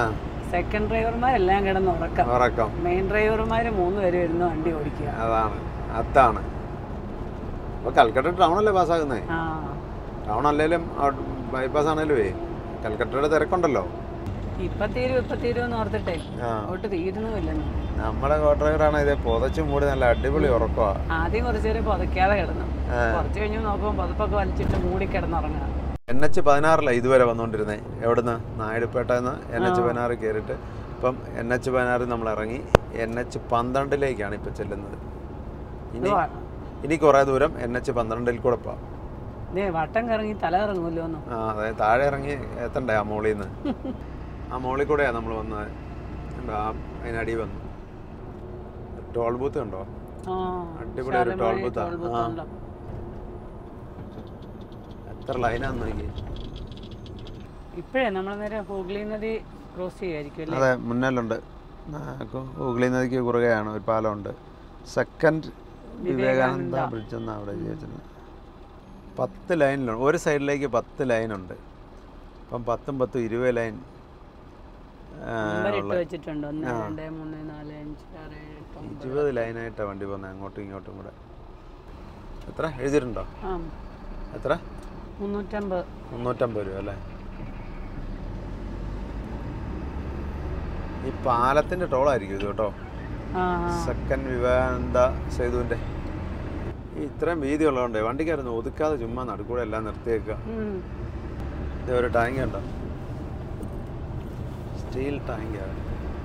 സെക്കൻഡ് ഡ്രൈവർമാരെല്ലാം കിടന്ന് ഉറക്കം ഉറക്കം മെയിൻ ഡ്രൈവർമാർ മൂന്ന് പേര് ഇരുന്ന് വണ്ടി ഓടിക്കുക അതാണ് അതാണ് അപ്പോൾ കൽക്കട്ട ടൗണല്ലേ പാസ്സാകുന്നേ ആ ടൗൺ അല്ലെങ്കിലും ബൈപ്പാസ് ആണെങ്കിലുമേ കൽക്കട്ടയുടെ തിരക്കുണ്ടല്ലോ ഇപ്പൊ തീരും ഇപ്പൊ തീരും എന്ന് ഓർത്തിട്ടേ ആ ഒട്ട് തീരുന്നുമില്ലെന്ന് നമ്മുടെ കോ ഡ്രൈവറാണ് ഇത് പുതച്ചു മൂടി നല്ല അടിപൊളി ഉറക്കമാ ആദ്യം കുറച്ചു നേരം പുതയ്ക്കാതെ കിടന്നു ആ. കുറച്ച് കഴിഞ്ഞ് നോക്കുമ്പോൾ പുതപ്പൊക്കെ വലിച്ചിട്ട് മൂടി കിടന്നുറങ്ങുക എൻ എച്ച് പതിനാറിലാണ് ഇതുവരെ വന്നുകൊണ്ടിരുന്നത് എവിടുന്ന് നായിഡുപേട്ടന്ന് എൻ എച്ച് പതിനാറ് കയറിയിട്ട് ഇപ്പം എൻ എച്ച് പതിനാറിൽ നമ്മൾ ഇറങ്ങി എൻ എച്ച് പന്ത്രണ്ടിലേക്കാണ് ഇപ്പം ചെല്ലുന്നത് ഇനി ഇനി കുറേ ദൂരം എൻ എച്ച് പന്ത്രണ്ടിൽ കൂടെ പോവാം ദേ വട്ടം കറങ്ങി തല കറങ്ങൂല്ലോ ഒന്ന് ആ അതായത് താഴെ ഇറങ്ങി എത്തണ്ടേ ആ മോളിൽ നിന്ന് ആ മോളിൽ കൂടെയാണ് നമ്മൾ വന്നത് കണ്ടോ ആ അതിനടി വന്നു ടോൾ ബൂത്ത് കണ്ടോ ആ അടിപൊളി ഒരു ടോൾ ബൂത്താ. ടോൾ ബൂത്ത് ആ. ഉണ്ടോ? എത്ര ലൈനാന്ന് നോക്കി ഇപ്പോഴേ നമ്മൾ നേരെ ഹൂഗ്ലി നദി ക്രോസ് ചെയ്യായിരിക്കും അല്ലേ അതെ മുന്നിലുണ്ട് ഹൂഗ്ലി നദിക്ക് കുറുകെയാണ് ഒരു പാലമുണ്ട് സെക്കൻഡ് വിവേകാനന്ദ ബ്രിഡ്ജ് എന്നാണ് അവിടെ ചോദിച്ചത് പത്ത് ലൈനിലുണ്ട് ഒരു സൈഡിലേക്ക് പത്ത് ലൈനുണ്ട് അപ്പം പത്തും പത്തും ഇരുപത് ലൈൻ ആ, നമ്പർ ഇട്ട് ഉള്ള വെച്ചിട്ടുണ്ട് ഒന്ന് രണ്ട് മൂന്ന് നാല് അഞ്ച് ആറ് ഏഴ് എട്ട് ഒമ്പത് ഇരുപത് ലൈനായിട്ടാണ് വണ്ടി പോകുന്നത് അങ്ങോട്ടും ഇങ്ങോട്ടും കൂടെ എത്ര എഴുതിയിട്ടുണ്ടോ ആ എത്ര മുന്നൂറ്റമ്പത് മുന്നൂറ്റമ്പത് രൂപ അല്ലേ ഈ പാലത്തിൻ്റെ ടോളായിരിക്കും ഇത് കേട്ടോ ആ ആ. സെക്കൻഡ് വിവേകാനന്ദ സേതുവിൻ്റെ ഈ ഇത്രയും വീതി ഉള്ളതുകൊണ്ട് വണ്ടിക്കായിരുന്നു ഒതുക്കാതെ ചുമ്മാ നടുക്കൂടെ എല്ലാം നിർത്തിയേക്കുക ഉം. ഇത് ഒരു ടാങ്ക് ഉണ്ടോ സ്റ്റീൽ ടാങ്കാണ്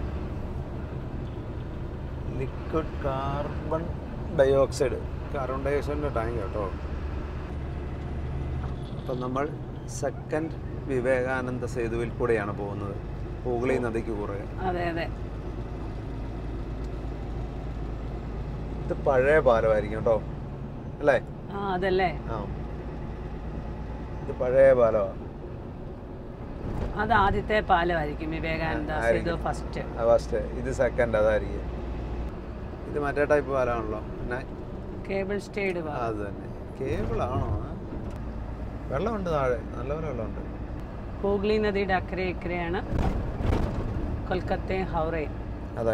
ലിക്വിഡ് കാർബൺ ഡയോക്സൈഡ് കാർബൺ ഡയോക്സൈഡിൻ്റെ ടാങ്ക് കേട്ടോ അപ്പം നമ്മൾ സെക്കൻഡ് വിവേകാനന്ദ സേതുവിൽ കൂടെയാണ് പോകുന്നത് ഹൂഗ്ലി നദിക്ക് കുറുകെ അതെ അതെ ഇത് പഴയ പാലമായിരിക്കും കേട്ടോ അല്ലേ ആ അതല്ലേ ആ ഇത് പഴയ പാലമാണ് അത് ആദ്യത്തെ പാലമായിരിക്കും വിവേകാനന്ദ ആ, സേതു ആയിരിക്കും. ഫസ്റ്റ് ഫസ്റ്റ് ഇത് സെക്കൻഡ് അതായിരിക്കും ഇത് മറ്റേ ടൈപ്പ് പാലമാണല്ലോ പിന്നെ കേബിൾ സ്റ്റേഡ് അത് തന്നെ കേബിളാണോ വെള്ളമുണ്ട് താഴെ നല്ലപോലെ വെള്ളമുണ്ട് ഹൂഗ്ലി നദിയുടെ അക്കരെ ഇക്കരെയാണ് കൊൽക്കത്തയും ഹൗറയും അതെ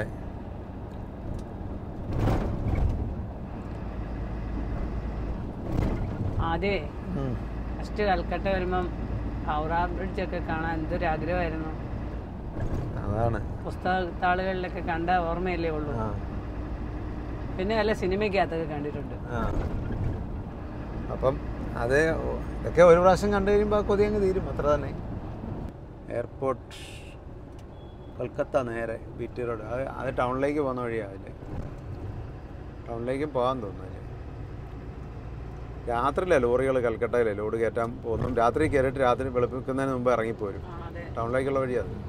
ആദ്യമേ ഉം. ഫസ്റ്റ് കൽക്കട്ട വരുമ്പം ഹൗറ ബ്രിഡ്ജൊക്കെ കാണാൻ എന്തൊരു ആഗ്രഹമായിരുന്നു അതാണ് പുസ്തകത്താളുകളിലൊക്കെ കണ്ട ഓർമ്മയല്ലേ ഉള്ളൂ ആ പിന്നെ വല്ല സിനിമയ്ക്കകത്തൊക്കെ കണ്ടിട്ടുണ്ട് ആ അപ്പം അത് ഇതൊക്കെ ഒരു പ്രാവശ്യം കണ്ടു കഴിയുമ്പോൾ കൊതി അങ്ങ് തീരും അത്ര തന്നെ എയർപോർട്ട് കൊൽക്കത്ത നേരെ ബി ടി റോഡ് അത് അത് ടൗണിലേക്ക് പോകുന്ന വഴിയാവില്ലേ ടൗണിലേക്കും പോകാൻ തോന്നുന്നു അതില്. രാത്രിയിലെ ലോറികൾ കൽക്കട്ടയിലെ ലോഡ് കയറ്റാൻ പോകുന്നു രാത്രി കയറിയിട്ട് രാത്രി വെളുപ്പിക്കുന്നതിന് മുമ്പ് ഇറങ്ങിപ്പോരും ടൗണിലേക്കുള്ള വഴിയാ അത്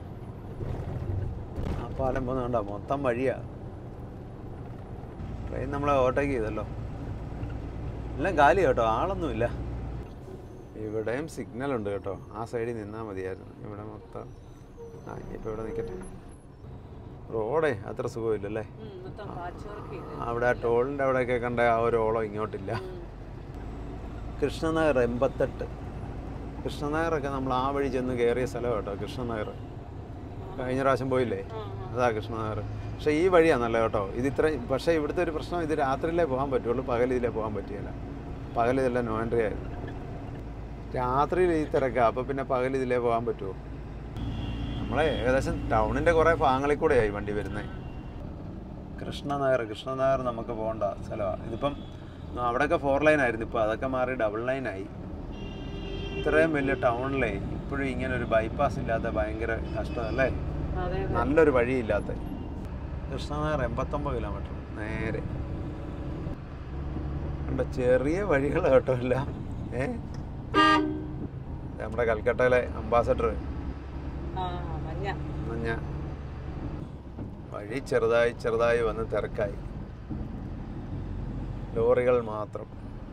ആ പാലം പോകുന്ന കണ്ടോ മൊത്തം വഴിയാ ട്രെയിൻ നമ്മളെ ഓവർടേക്ക് ചെയ്തല്ലോ എല്ലാം കാലി കേട്ടോ ആളൊന്നുമില്ല ഇവിടെയും സിഗ്നൽ ഉണ്ട് കേട്ടോ ആ സൈഡിൽ നിന്നാൽ മതിയായിരുന്നു ഇവിടെ മൊത്തം ആ ഇനിയിപ്പോൾ ഇവിടെ നിൽക്കട്ടെ റോഡേ അത്ര സുഖമില്ലല്ലേ അവിടെ ആ ടോളിൻ്റെ അവിടെയൊക്കെ കണ്ട ആ ഒരു ഓളം ഇങ്ങോട്ടില്ല കൃഷ്ണനഗർ എൺപത്തെട്ട് കൃഷ്ണനഗറൊക്കെ നമ്മൾ ആ വഴി ചെന്ന് കയറിയ സ്ഥലം കേട്ടോ കൃഷ്ണനഗർ കഴിഞ്ഞ പ്രാവശ്യം പോയില്ലേ അതാ കൃഷ്ണനഗർ പക്ഷേ ഈ വഴിയാണ് നല്ല കേട്ടോ ഇത് ഇത്ര പക്ഷേ ഇവിടുത്തെ ഒരു പ്രശ്നം ഇത് രാത്രിയിലേ പോകാൻ പറ്റുള്ളൂ പകൽ ഇതിലേ പോകാൻ പറ്റിയില്ല പകൽ ഇതെല്ലാം നോ എൻട്രി ആയിരുന്നു രാത്രിയിൽ ഈ തിരക്കാ അപ്പോൾ പിന്നെ പകൽ ഇതിലേ പോകാൻ പറ്റുമോ നമ്മളെ ഏകദേശം ടൗണിൻ്റെ കുറേ ഭാഗങ്ങളിൽ കൂടെയായി വണ്ടി വരുന്നത് കൃഷ്ണനഗർ കൃഷ്ണനഗർ നമുക്ക് പോകേണ്ട സ്ഥലമാണ് ഇതിപ്പം അവിടെയൊക്കെ ഫോർ ലൈൻ ആയിരുന്നു ഇപ്പോൾ അതൊക്കെ മാറി ഡബിൾ ലൈനായി ഇത്രയും വലിയ ടൗണിലേ ഇപ്പോഴും ഇങ്ങനെ ഒരു ബൈപ്പാസ് ഇല്ലാത്ത ഭയങ്കര കഷ്ടമല്ലേ അതെ നല്ലൊരു വഴിയില്ലാത്ത കൃഷ്ണനഗർ എൺപത്തൊമ്പത് കിലോമീറ്റർ നേരെ കണ്ടോ ചെറിയ വഴികൾ കേട്ടോ എല്ലാം ഏ നമ്മുടെ കൽക്കട്ടയിലെ അംബാസഡർ ആ മഞ്ഞ മഞ്ഞ വഴി ചെറുതായി ചെറുതായി വന്ന് തിരക്കായി ലോറികൾ മാത്രം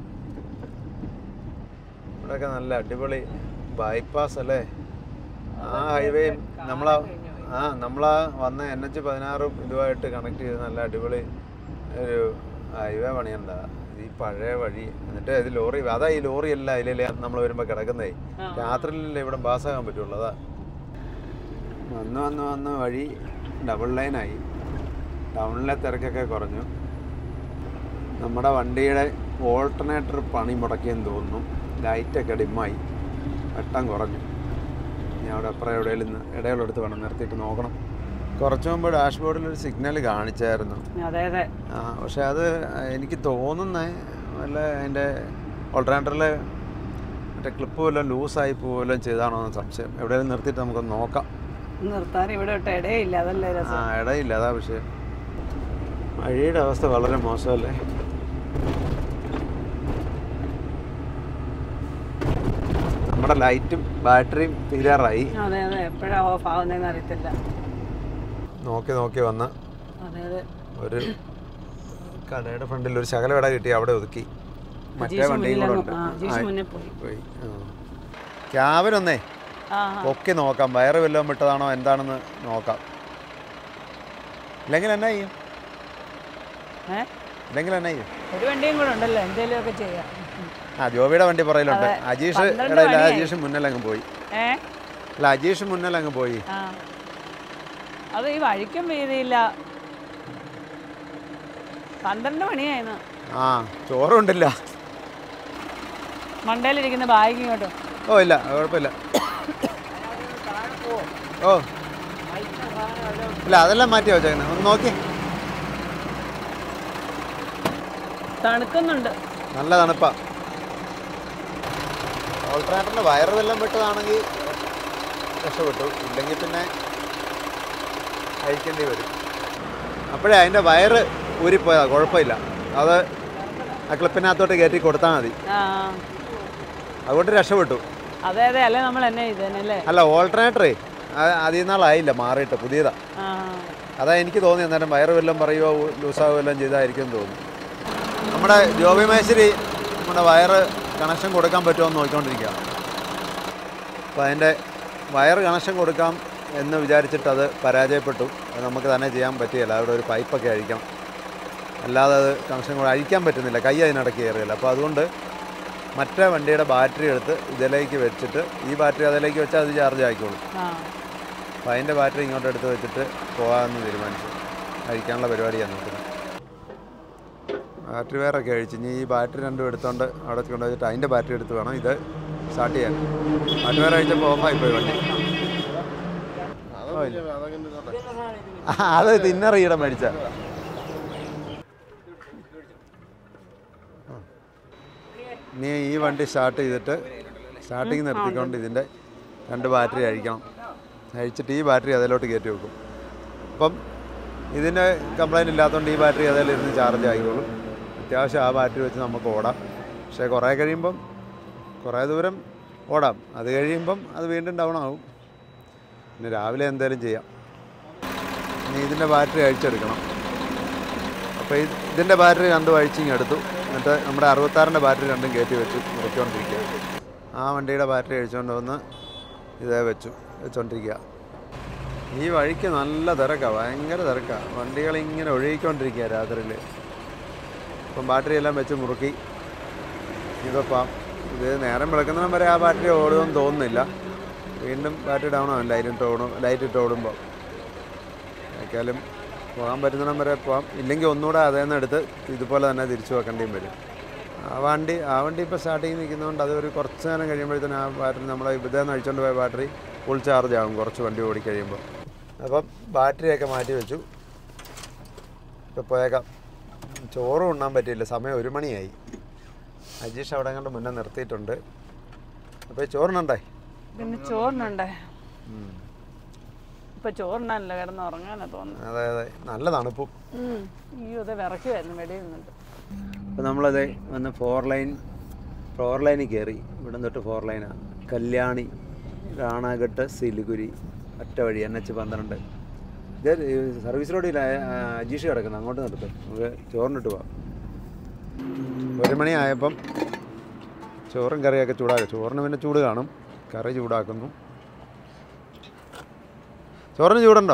ഇവിടെയൊക്കെ നല്ല അടിപൊളി ബൈപ്പാസ് അല്ലേ ആ ഹൈവേ നമ്മളാ ആ നമ്മളാ വന്ന എൻ എച്ച് പതിനാറും ഇതുമായിട്ട് കണക്ട് ചെയ്ത് നല്ല അടിപൊളി ഒരു ഹൈവേ പണിയണ്ട ഈ പഴയ വഴി എന്നിട്ട് ഇത് ലോറി അതാ ഈ ലോറി അല്ല അതിലല്ലേ നമ്മൾ വരുമ്പോൾ കിടക്കുന്നേ ആ. രാത്രിയിലല്ലേ ഇവിടെ പാസ്സാകാൻ പറ്റുള്ളൂ അതാ വന്ന് വന്ന് വന്ന് വഴി ഡബിൾ ലൈനായി ടൗണിലെ തിരക്കൊക്കെ കുറഞ്ഞു നമ്മുടെ വണ്ടിയുടെ ഓൾട്ടർനേറ്റർ പണി മുടക്കിയെന്ന് തോന്നുന്നു ലൈറ്റൊക്കെ ഡിമ്മായി വെട്ടം കുറഞ്ഞു ഞാൻ അവിടെ അപ്പുറം എവിടെയെങ്കിലും നിന്ന് ഇടയിലെടുത്ത് വേണം നിർത്തിയിട്ട് നോക്കണം കുറച്ച് മുമ്പ് ഡാഷ്ബോർഡിൽ ഒരു സിഗ്നൽ കാണിച്ചായിരുന്നു അതെ അതെ ആ പക്ഷെ അത് എനിക്ക് തോന്നുന്നത് വല്ല അതിൻ്റെ ഓൾട്ടർനേറ്ററിൽ മറ്റേ ക്ലിപ്പ് വല്ലതും ലൂസായി പോവല്ലോ ചെയ്താണോ എന്ന് സംശയം എവിടെയെങ്കിലും നിർത്തിയിട്ട് നമുക്കൊന്ന് നോക്കാം നിർത്താൻ ഇവിടെ ഒട്ട് ഇടയില്ല അതല്ലേ ആ രസം ഇടയില്ല അതാ വിഷയം വഴിയുടെ അവസ്ഥ വളരെ മോശമല്ലേ നമ്മുടെ ലൈറ്റും ബാറ്ററിയും തീരാറായി അതെ അതെ എപ്പോഴാ ഓഫ് ആവുന്നതെന്ന് അറിയത്തില്ല നോക്കി നോക്കി വന്ന് അതെ അതെ ഒരു കടയുടെ ഫ്രണ്ടിൽ ഒരു ശകല കട കിട്ടി അവിടെ ഒതുക്കി മറ്റേ അജീഷ് വണ്ടിയും കൂടെ ഉണ്ട് മുന്നിലങ്ങ്- ആ, അജീഷ് ആ, മുന്നേ പോയി പോയി ക്യാബിനൊന്നേ ആ ആ. പൊക്കി നോക്കാം വയറ് വല്ലതും വിട്ടതാണോ എന്താണെന്ന് നോക്കാം ഇല്ലെങ്കിൽ എന്നാ ചെയ്യും ഏ ഇല്ലെങ്കിൽ എന്നാ ചെയ്യും ഒരു വണ്ടിയും കൂടെ ഉണ്ടല്ലോ എന്തെങ്കിലുമൊക്കെ ചെയ്യാം ആ ജോബിയുടെ വണ്ടി പുറയിലുണ്ട് അതെ. അജീഷ് പന്ത്രണ്ട് ഇടയില്ല മണിയായി. അജീഷ് മുന്നിലങ്ങ് പോയി ഏ അല്ല അജീഷ് മുന്നിലങ്ങ് പോയി ആ അത് ഈ വഴിക്കും വീതിയില്ല പന്ത്രണ്ട് മണിയായിരുന്നു ആ ചോറുണ്ടില്ല മണ്ടയിലിരിക്കുന്ന ബാഗ് ഇങ്ങോട്ടോ ഓ ഇല്ല കുഴപ്പമില്ല ഓ ഇല്ല അതെല്ലാം മാറ്റി വെച്ചേക്കുന്നത് ഒന്ന് നോക്കി തണുക്കുന്നുണ്ട് നല്ല തണുപ്പാ ഓൾട്ടർനേറ്ററിൻ്റെ വയറ് വല്ലതും വിട്ടതാണെങ്കിൽ രക്ഷപ്പെട്ടു ഇല്ലെങ്കിൽ പിന്നെ അഴിക്കേണ്ടി വരും അപ്പോഴേ അതിൻ്റെ വയറ് ഊരിപ്പോയതാ കുഴപ്പമില്ല അത് ആ ക്ലിപ്പിനകത്തോട്ട് കയറ്റി കൊടുത്താൽ മതി ആ അതുകൊണ്ട് രക്ഷപ്പെട്ടു അതെ അതെ അല്ലേ നമ്മൾ എന്നെ ഇതന്നെയല്ലേ അല്ല ഓൾട്ടർനേറ്ററേ അതിൽ നാളായില്ല മാറിയിട്ട് പുതിയതാ ആ അതാ എനിക്ക് തോന്നി അന്നേരം വയറ് വല്ലതും പറയുകയോ ലൂസാവുകയോ വല്ലതും ചെയ്തായിരിക്കും എന്ന് തോന്നുന്നു നമ്മുടെ ജോബി മേശ്ശേരി നമ്മുടെ വയറ് കണക്ഷൻ കൊടുക്കാൻ പറ്റുമോ എന്ന് നോക്കിക്കൊണ്ടിരിക്കുകയാണ് അപ്പോൾ അതിൻ്റെ വയറ് കണക്ഷൻ കൊടുക്കാം എന്ന് വിചാരിച്ചിട്ട് അത് പരാജയപ്പെട്ടു അത് നമുക്ക് തന്നെ ചെയ്യാൻ പറ്റിയില്ല അവിടെ ഒരു പൈപ്പൊക്കെ അഴിക്കണം അല്ലാതെ അത് കണക്ഷൻ കൂടെ അഴിക്കാൻ പറ്റുന്നില്ല കൈ അതിനിടയ്ക്ക് കയറിയില്ല അപ്പോൾ അതുകൊണ്ട് മറ്റേ വണ്ടിയുടെ ബാറ്ററി എടുത്ത് ഇതിലേക്ക് വെച്ചിട്ട് ഈ ബാറ്ററി അതിലേക്ക് വെച്ചാൽ അത് ചാർജ് ആയിക്കോളും ആ അപ്പോൾ അതിൻ്റെ ബാറ്ററി ഇങ്ങോട്ട് എടുത്ത് വെച്ചിട്ട് പോകാമെന്ന് തീരുമാനിച്ചു കഴിക്കാനുള്ള പരിപാടിയാണ് നോക്കുന്നത് ബാറ്ററി വേറൊക്കെ കഴിച്ചു ഇനി ഈ ബാറ്ററി രണ്ടും എടുത്തോണ്ട് അവിടെ കൊണ്ട് വെച്ചിട്ട് അതിൻ്റെ ബാറ്ററി എടുത്ത് വേണം ഇത് സ്റ്റാർട്ട് ചെയ്യാൻ ബാറ്ററി വേറെ കഴിച്ചപ്പോൾ ഓഫായി പോയി വണ്ടി അതൊന്നും അതങ്ങനെ ഇരുന്നോട്ടെ. ആ, അത് തിന്നർ ഈടെ മേടിച്ച ഇനി ഈ വണ്ടി സ്റ്റാർട്ട് ചെയ്തിട്ട് സ്റ്റാർട്ടിങ് നിർത്തിക്കൊണ്ട് ഇതിൻ്റെ രണ്ട് ബാറ്ററി അഴിക്കണം അഴിച്ചിട്ട് ഈ ബാറ്ററി അതിലോട്ട് കയറ്റി വെക്കും അപ്പം ഇതിന് കംപ്ലൈൻറ്റ് ഇല്ലാത്തതുകൊണ്ട് ഈ ബാറ്ററി അതിലിരുന്ന് ചാർജ് ആയിക്കോളും അത്യാവശ്യം ആ ബാറ്ററി വെച്ച് നമുക്ക് ഓടാം പക്ഷേ കുറേ കഴിയുമ്പം കുറേ ദൂരം ഓടാം അത് കഴിയുമ്പം അത് വീണ്ടും ഡൗൺ ആവും പിന്നെ രാവിലെ എന്തെങ്കിലും ചെയ്യാം ഇനി ഇതിൻ്റെ ബാറ്ററി അഴിച്ചെടുക്കണം അപ്പോൾ ഈ ഇതിൻ്റെ ബാറ്ററി രണ്ടും അഴിച്ചിങ് എടുത്തു എന്നിട്ട് നമ്മുടെ അറുപത്താറിൻ്റെ ബാറ്ററി രണ്ടും കയറ്റി വെച്ചു മുറിച്ചുകൊണ്ടിരിക്കുക ആ വണ്ടിയുടെ ബാറ്ററി അഴിച്ചുകൊണ്ട് വന്ന് ഇതേ വെച്ചു വെച്ചുകൊണ്ടിരിക്കുക ഈ വഴിക്ക് നല്ല തിരക്കാണ് ഭയങ്കര തിരക്കാണ് വണ്ടികൾ ഇങ്ങനെ ഒഴുകിക്കൊണ്ടിരിക്കുക രാത്രിയിൽ ഇപ്പം ബാറ്ററി എല്ലാം വെച്ച് മുറുക്കി ഇതിപ്പം ഇത് നേരം വെളുക്കുന്നിടം വരെ ആ ബാറ്ററി ഓടുമെന്ന് തോന്നുന്നില്ല വീണ്ടും ബാറ്ററി ഡൗൺ ആവും ലൈറ്റ് ഇട്ട് ഓടും ലൈറ്റ് ഇട്ട് ഓടുമ്പോൾ ഏക്കാലും പോകാൻ പറ്റുന്നിടം വരെ പോകാം ഇല്ലെങ്കിൽ ഒന്നുകൂടെ അതേ നിന്ന് എടുത്ത് ഇതുപോലെ തന്നെ തിരിച്ചു വെക്കേണ്ടിയും വരും ആ വണ്ടി ആ വണ്ടി ഇപ്പോൾ സ്റ്റാർട്ടിങ് നിൽക്കുന്നതുകൊണ്ട് അത് ഒരു കുറച്ച് നേരം കഴിയുമ്പോഴത്തേനും ആ ബാറ്ററി നമ്മളെ ഇവിടുന്ന് അഴിച്ചുകൊണ്ട് പോയ ബാറ്ററി ഫുൾ ചാർജ് ആകും കുറച്ച് വണ്ടി ഓടിക്കഴിയുമ്പോൾ അപ്പം ബാറ്ററിയൊക്കെ മാറ്റി വെച്ചു ഇപ്പോൾ പോയേക്കാം ചോറും ഉണ്ണാൻ പറ്റിയില്ല സമയം ഒരു മണിയായി അജീഷ് അവിടെ കണ്ട് മുന്നേ നിർത്തിയിട്ടുണ്ട് അപ്പോൾ ഈ ചോറിനുണ്ടേ പിന്നെ ചോറിനുണ്ടേ ഇപ്പൊ ചോറിനല്ല കിടന്ന് ഉറങ്ങാനാ തോന്നുന്നത് അതെ അതെ നല്ല തണുപ്പും ഉം. അയ്യോ അത് വിറക്കുമായിരുന്നു വെളിയിൽ നിന്നിട്ട് അപ്പോൾ നമ്മളത് വന്ന് ഫോർ ലൈൻ ഫോർ ലൈനിൽ കയറി ഇവിടെ തൊട്ട് ഫോർ ലൈനാണ് കല്യാണി റാണാഘട്ട് സിലിഗുരി ഒറ്റ വഴി എൻ എച്ച് പന്ത്രണ്ട് ഇത് സർവീസ് റോഡിൽ അജീഷ് കിടക്കുന്നത് അങ്ങോട്ട് നിർത്തും നമുക്ക് ചോറിനിട്ട് പോവാം ഒരു മണി ആയപ്പം ചോറും കറിയൊക്കെ ചൂടാക്കും ചോറിന് പിന്നെ ചൂട് കാണും കറി ചൂടാക്കുന്നു ചോറിന് ചൂടുണ്ടോ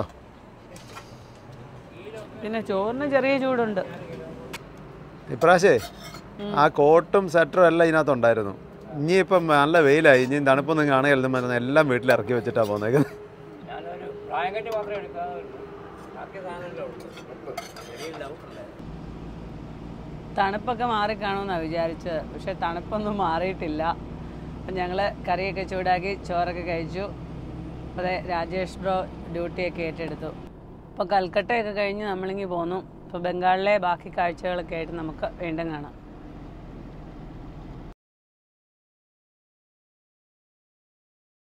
പിന്നെ ചോറിന് ചെറിയ ചൂടുണ്ട് ഇപ്രാവശ്യേ ആ കോട്ടും സ്വെറ്ററും എല്ലാം ഇതിനകത്തുണ്ടായിരുന്നു ഇനിയിപ്പം നല്ല വെയിലായി ഇനി തണുപ്പൊന്നും കാണുകയല്ലെന്ന് പറഞ്ഞാൽ എല്ലാം വീട്ടിൽ ഇറക്കി വെച്ചിട്ടാണ് പോകുന്നത് ഞാനൊരു കായങ്കട്ടി മാത്രമേ എടുക്കാതെ ഉള്ളൂ ബാക്കി സാധനമല്ലോ ഉള്ളൂ ചെറിയ ഡൗട്ടുണ്ട് തണുപ്പൊക്കെ മാറിക്കാണുമെന്നാണ് വിചാരിച്ചത് പക്ഷെ തണുപ്പൊന്നും മാറിയിട്ടില്ല അപ്പം ഞങ്ങൾ കറിയൊക്കെ ചൂടാക്കി ചോറൊക്കെ കഴിച്ചു അതെ രാജേഷ് ബ്രോ ഡ്യൂട്ടിയൊക്കെ ഏറ്റെടുത്തു അപ്പോൾ കൽക്കട്ടയൊക്കെ കഴിഞ്ഞ് നമ്മളിങ്ങി പോന്നു അപ്പോൾ ബംഗാളിലെ ബാക്കി കാഴ്ചകളൊക്കെ ആയിട്ട് നമുക്ക് വീണ്ടും കാണാം